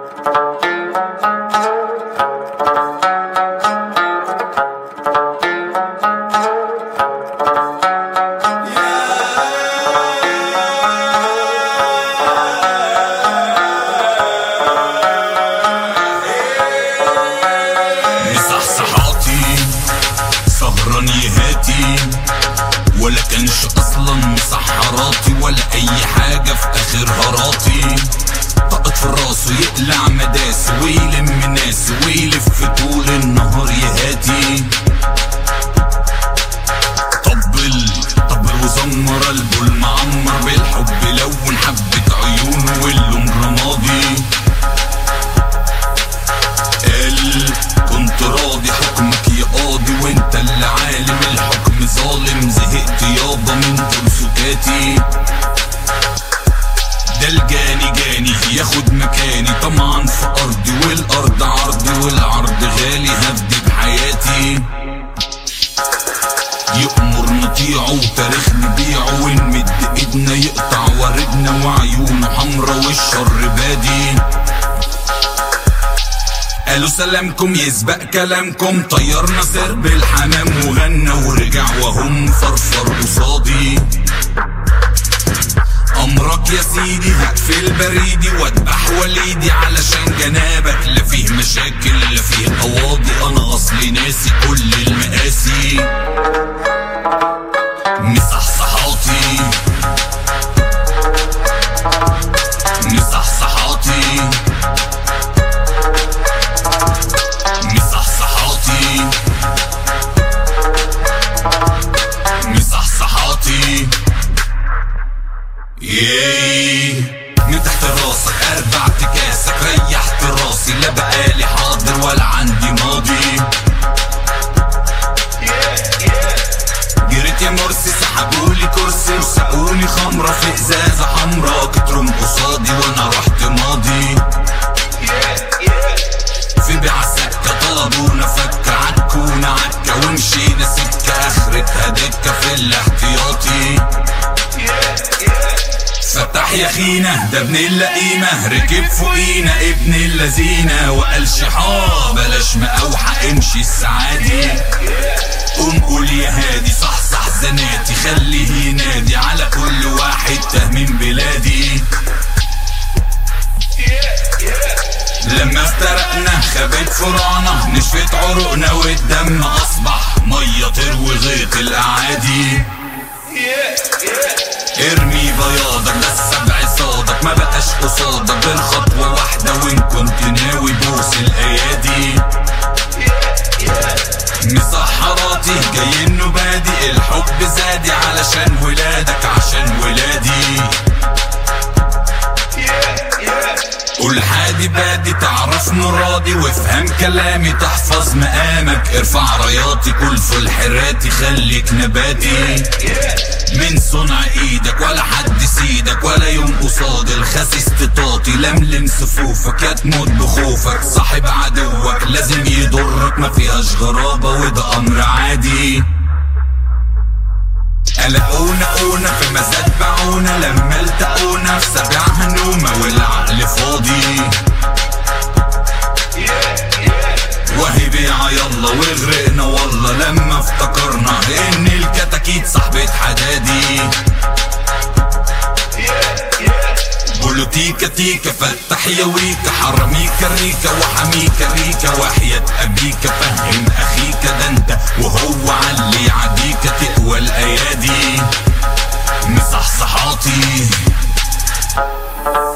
مصحصحاتي سهران يهاتي ولا كانش اصلا مسحراتي ولا اي حاجة في اخر هراتي طقت في الراس ويقلع مداس ويلم ناس ويلف طول النهار يهاتي طبل طبل وزمر قلبه المعمر بالحب لون حبة عيونه واللون رمادي قال كنت راضي حكمك يا قاضي وانت اللي عالم الحكم ظالم زهقت يابا من ترسكاتي ده الجاني جاني ياخد مكاني طمعا في ارضي والارض عرضي والعرض غالي هبدي بحياتي يأمر نطيعه وتاريخ نبيعه ونمد ايدنا يقطع واردنا وعيونه حمرا والشر بادي قالوا سلامكم يسبق كلامكم طيرنا سرب الحمام وغنى ورجع وهم فرفر قصادي امرك يا سيدي هقفل بريدي واذبح وليدي علشان جنابك لا فيه مشاكل لا فيه قواضي انا اصلي ناسي كل المقاسي مصحصحاتي مصحصحاتي مصحصحاتي مصحصحاتي ياي من تحت راسك اربع تكاسك ريحت راسي لا بقالي حاضر ولا عندي ماضي جريت يا مرسي سحبولي كرسي وسقوني خمرة في ازازة حمرا كترهم قصادي وانا رحت ماضي في بيع سكة طلبونا فكة عكونا عكة ومشينا سكة اخرتها دكة في الاحتياطي فتح يا خينا ده ابن اللئيمة ركب فوقينا ابن اللذينة وقال شحا بلاش مقاوحة امشي السعادي قوم قول يا هادي صح صح زناتي خليه ينادي على كل واحد تهمين بلادي لما افترقنا خبت فرانا نشفت عروقنا والدم اصبح ميه تروي غيط الاعادي ارمي بياضك ده السبع صادك ما بقاش قصادك غير خطوة واحدة وان كنت ناوي بوس الايادي مسحراتي جاي النبادي الحب زادي علشان ولادك عشان ولادي قول حادي بادي تعرف مرادي وافهم كلامي تحفظ مقامك ارفع راياتي كل فل حراتي خليك نباتي من صنع ايدك ولا حد سيدك ولا يوم قصاد الخسيس تطاطي لملم صفوفك يا تموت بخوفك صاحب عدوك لازم يضرك ما فيهاش غرابة وده امر عادي قلقونا قونا في مزاد باعونا لما التقونا في سبع هنومة والعقل فاضي وهي بيعة يلا وغرقنا والله لما افتكرنا ان الكتاكيت صاحبة حدادي قولوا تيكا تيكا فتح يا ويكا حرميكا الريكا وحميكا ريكا وحياة أبيكا فهم أخيك ده أنت وهو علي عديكا تقوى الأيادي مصحصحاتي